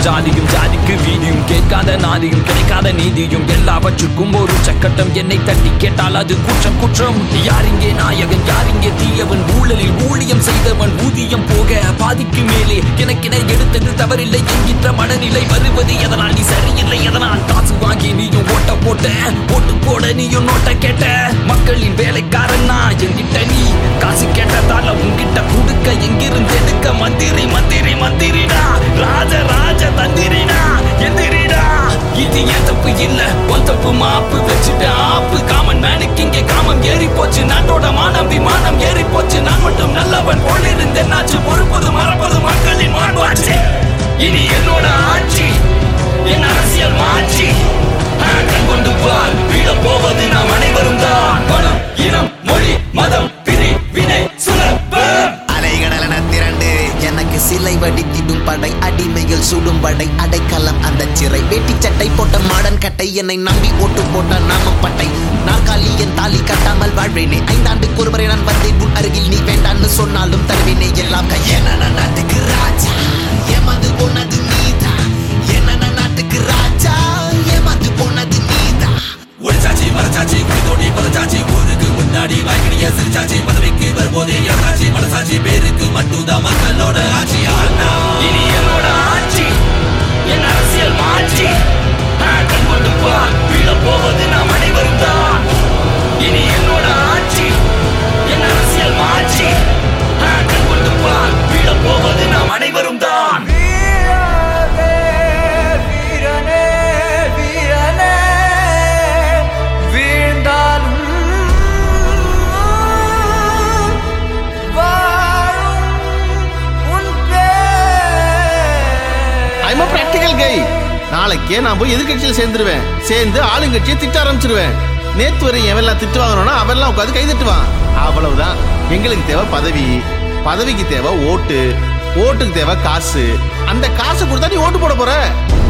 ஜாதியும் ஜாதிக்கு வீதியும் கேட்காத நாதியும் கிடைக்காத நீதியும் எல்லாவற்றுக்கும் ஒரு சக்கட்டம் என்னை தட்டி கேட்டால் அது குற்றம் குற்றம் யார் இங்கே நாயகன் யார் இங்கே தீயவன் ஊழலில் ஊழியம் செய்தவன் ஊதியம் போக பாதிக்கு மேலே எனக்கென எடுத்தது தவறில்லை என்கின்ற மனநிலை வருவது எதனால் நீ சரியில்லை எதனால் காசு வாங்கி நீயும் ஓட்ட போட்ட ஓட்டு போட நீயும் நோட்ட கேட்ட மக்களின் வேலைக்காரன் நான் என்கிட்ட நீ காசு கேட்டதால உன்கிட்ட கொடுக்க எங்கிருந்து எடுக்க மந்திரி மந்திரி மந்திரிடா ராஜ ராஜ தந்திரிடா எந்திரிடா இது என் தப்பு இல்ல உன் தப்பு மாப்பு வச்சுட்டு ஆப்பு காமன் மேனுக்கு இங்கே காமம் ஏறி போச்சு நாட்டோட மானம் விமானம் ஏறி போச்சு நான் மட்டும் நல்லவன் போல் இருந்தேன் நாச்சு பொறுப்பது மறப்பது மக்களின் மாண்பாச்சு இனி என்னோட ஆட்சி என் அரசியல் மாட்சி ஆ, கண் கொண்டு பார் வீழ போவது நாம் அனைவரும் தான் பணம் இனம் மொழி மதம் பிரி வினை சுரப்பம் அலைகடலன திரண்டு எனக்கு சிலை வடித்திடும் படை அடிமைகள் சுடும் படை அடைக்கலம் அந்த சிறை வேட்டி சட்டை போட்ட மாடன் கட்டை என்னை நம்பி ஓட்டு போட்ட நாம பட்டை நாற்காலி என் தாலி கட்டாமல் வாழ்வேனே ஐந்தாண்டுக்கு ஒருவரை நான் வந்தேன் உன் அருகில் நீ வேண்டான்னு சொன்னாலும் தருவேனே எல்லாம் கையென நாட்டுக்கு ராஜா ஏமாந்து போனது நீதான் என்ன நாட்டுக்கு ராஜா ஏமாந்து போனது நீதான் ஒளிச்சாச்சி மறைச்சாச்சி குடிதோண்டி பதச்சாச்சி ஊருக்கு முன்னாடி வாய்க்கிடிய சிரிச்சாச்சி பதவிக்கு வரும்போதே இறந்தாச்சி மனசாச்சி பேருக்கு மட்டும்தான் மக்களோட ஆட்சி ஆனா இனி என்னோட ஆட்சி என் அரசியல் மாட்சி ஆ, கண் கொண்டு பார் வீழ போவது நாம் அனைவரும் தான் இனி என்னோட ஆட்சி என் அரசியல் மாட்சி ஆ, கண் கொண்டு பார் வீழ போவது நாம் அனைவரும் தான் வீரனே வீரனே வீரனே வீழ்ந்தாலும் வாழும் உன் பேர் ஐம் பிராக்டிகல் கை நாளைக்கே நான் போய் எதிர்கட்சியில் சேர்ந்துருவேன் சேர்ந்து ஆளுங்கட்சியை திட்ட ஆரம்பிச்சிருவேன் நேத்து வரை எவெல்லாம் திட்டு வாங்கணும்னா அவெல்லாம் உட்காந்து கை தட்டுவான் அவ்வளவுதான் எங்களுக்கு தேவை பதவி பதவிக்கு தேவை ஓட்டு ஓட்டுக்கு தேவை காசு அந்த காசு கொடுத்தா நீ ஓட்டு போட போற